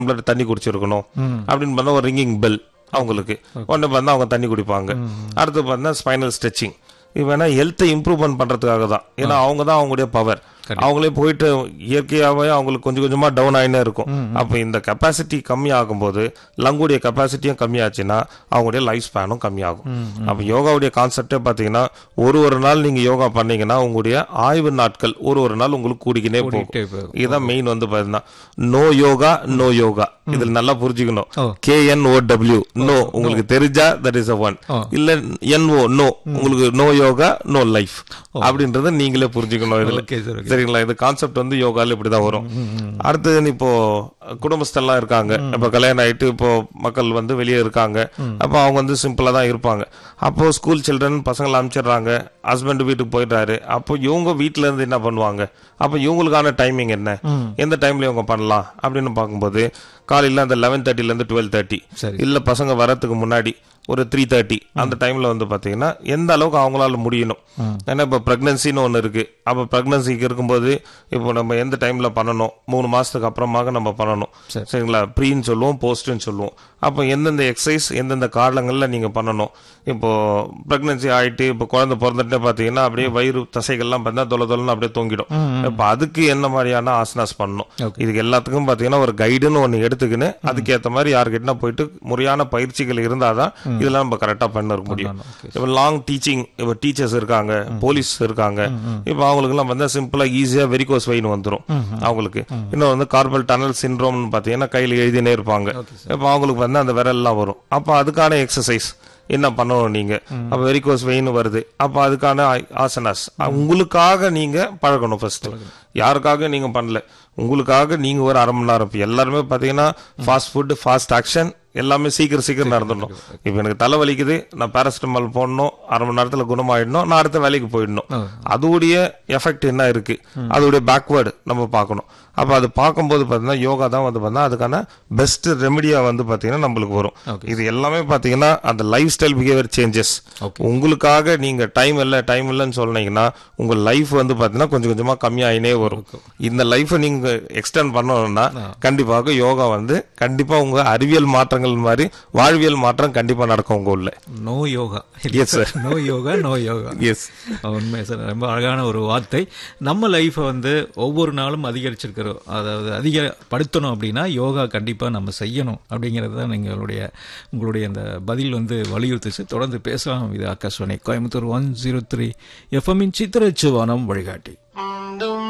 Tumbler தண்ணி குடிச்சிருக்கணும் அப்படின்னு பண்ணா ஒரு ரிங்கிங் பெல் அவங்களுக்கு ஒன்று பார்த்தா அவங்க தண்ணி குடிப்பாங்க அடுத்து பார்த்தா ஸ்பைனல் ஸ்ட்ரெச்சிங் இது வேணா ஹெல்த்தை இம்ப்ரூவ்மெண்ட் பண்றதுக்காக தான் ஏன்னா அவங்க தான் அவங்களுடைய பவர் அவங்களே போயிட்டு இயற்கையாகவே அவங்களுக்கு கொஞ்சம் கொஞ்சமா டவுன் ஆயினே இருக்கும் அப்போ இந்த கெப்பாசிட்டி கம்மி ஆகும்போது லங்குடைய கெப்பாசிட்டியும் கம்மியாச்சுன்னா அவங்களுடைய லைஃப் ஸ்பேனும் கம்மியாகும் அப்போ யோகாவுடைய கான்செப்டே பார்த்தீங்கன்னா ஒரு ஒரு நாள் நீங்க யோகா பண்ணீங்கன்னா உங்களுடைய ஆய்வு நாட்கள் ஒரு ஒரு நாள் உங்களுக்கு கூடிக்கினே கூடிக்கிட்டே போகும் போகும். இதுதான் மெயின் வந்து பாத்தீங்கன்னா நோ யோகா நோ யோகா இதுல நல்லா புரிஞ்சுக்கணும் oh. K N O W know உங்களுக்கு தெரிஞ்சா that is a one oh. இல்ல என் ஓ நோ உங்களுக்கு நோ யோகா நோ லைஃப் அப்படின்றத நீங்களே புரிஞ்சுக்கணும் இதுல Okay, sir, okay. சரிங்களா இது கான்செப்ட் வந்து யோகால இப்படிதான் வரும் அடுத்தது இப்போ குடும்பஸ்தெல்லாம் இருக்காங்க இப்ப கல்யாணம் ஆயிட்டு இப்போ மக்கள் வந்து வெளியே இருக்காங்க அப்போ அவங்க வந்து சிம்பிளா தான் இருப்பாங்க அப்போ ஸ்கூல் சில்ட்ரன் பசங்களை அனுப்பிச்சிடுறாங்க ஹஸ்பண்ட் வீட்டுக்கு போயிடுறாரு அப்போ இவங்க வீட்ல இருந்து என்ன பண்ணுவாங்க அப்போ இவங்களுக்கான டைமிங் என்ன எந்த டைம்ல இவங்க பண்ணலாம் அப்படின்னு பார்க்கும்போது காலையில அந்த லெவன் தேர்ட்டில இருந்து டுவெல் தேர்ட்டி சரி. இல்ல பசங்க வரதுக்கு முன்னாடி ஒரு த்ரீ தேர்ட்டி அந்த டைம்ல வந்து பாத்தீங்கன்னா எந்த அளவுக்கு அவங்களால முடியணும் ஏன்னா இப்போ ப்ரெக்னன்சின்னு ஒன்று இருக்கு அப்போ ப்ரெக்னன்சிக்கு இருக்கும்போது இப்போ நம்ம எந்த டைம்ல பண்ணணும் மூணு மாசத்துக்கு அப்புறமாக நம்ம பண்ணணும் சரி. சரிங்களா ப்ரீன்னு சொல்லுவோம் போஸ்ட்னு சொல்லுவோம் அப்போ எந்தெந்த எக்ஸசைஸ் எந்தெந்த காலங்கள்ல நீங்க பண்ணணும் இப்போ ப்ரெக்னன்சி ஆயிட்டு இப்போ குழந்தை பிறந்துட்டே பார்த்தீங்கன்னா அப்படியே வயிறு தசைகள்லாம் பார்த்தா தொலை தொலைன்னு அப்படியே தொங்கிடும் இப்போ அதுக்கு என்ன மாதிரியான ஆசனாஸ் பண்ணணும் Okay. இதுக்கு எல்லாத்துக்கும் பார்த்தீங்கன்னா ஒரு கைடுன்னு ஒன்று எடுத்துக்கின்னு அதுக்கேற்ற மாதிரி யாருக்கிட்ட போயிட்டு முறையான பயிற்சிகள் இருந்தாதான் இதெல்லாம் நம்ம கரெக்டாக பண்ண முடியும் Okay. இப்போ லாங் டீச்சிங் இப்போ டீச்சர்ஸ் இருக்காங்க போலீஸ் இருக்காங்க இப்போ அவங்களுக்குலாம் வந்து சிம்பிளா ஈஸியா வெரிகோஸ் வெயின் வந்துரும் அவங்களுக்கு இன்னும் வந்து கார்பல் டனல் சிண்ட்ரோம்னு பார்த்தீங்கன்னா கையில் எழுதினே இருப்பாங்க இப்போ அவங்களுக்கு வந்து அந்த விரல்லாம் வரும் அப்போ அதுக்கான எக்ஸசைஸ் என்ன பண்ணணும் நீங்க அப்ப வெரிகோஸ் வெயின் வருது அப்ப அதுக்கான ஆ- ஆசனாஸ் உங்களுக்காக நீங்க பழகணும் ஃபர்ஸ்ட் யாருக்காக நீங்க பண்ணல உங்களுக்காக நீங்க ஒரு அரை மணி நேரம் இப்ப எல்லாருமே பாத்தீங்கன்னா ஃபாஸ்ட் ஃபுட் ஃபாஸ்ட் ஆக்ஷன் எல்லாமே சீக்கிரம் சீக்கிரம் நடந்துடணும் இப்போ எனக்கு தலை வலிக்குது நான் பேராசிட்டமால் போடணும் அரை மணி நேரத்துல குணமாயிடணும் நான் அடுத்த வேலைக்கு போயிடணும் அதோடைய எஃபெக்ட் என்ன இருக்கு அதோடைய பேக்வேர்டு நம்ம பார்க்கணும் அப்ப அது பார்க்கும்போது பார்த்தீங்கன்னா யோகா தான் வந்து பார்த்தா அதுக்கான பெஸ்ட் ரெமெடியா வந்து பார்த்தீங்கன்னா நம்மளுக்கு வரும் இது எல்லாமே பார்த்தீங்கன்னா அந்த லைஃப் ஸ்டைல் பிஹேவியர் சேஞ்சஸ் உங்களுக்காக நீங்க டைம் இல்லை டைம் இல்லைன்னு சொன்னீங்கன்னா உங்க லைஃப் வந்து பார்த்தீங்கன்னா கொஞ்சம் கொஞ்சமா கம்மியாயினே வரும் இந்த லைஃபை நீங்க எக்ஸ்டெண்ட் பண்ணணும்னா கண்டிப்பாக யோகா வந்து கண்டிப்பா உங்க அறிவியல் மாற்றங்கள் மாதிரி வாழ்வியல் மாற்றம் கண்டிப்பா நடக்கும் உங்க உள்ள know yoga Yes, sir. Know yoga know yoga yes உண்மை சார் ரொம்ப அழகான ஒரு வார்த்தை நம்ம லைஃப்பை வந்து ஒவ்வொரு நாளும் அதிகரிச்சிருக்கிறோம் அதாவது அதிகப்படுத்தணும் அப்படின்னா யோகா கண்டிப்பாக நம்ம செய்யணும் அப்படிங்கிறது தான் எங்களுடைய உங்களுடைய அந்த பதில் வந்து வலியுறுத்துச்சு தொடர்ந்து பேசலாம் இது Akashvani Coimbatore one zero three எஃப்எம்மின் சித்திரச்சுவானம் வழிகாட்டி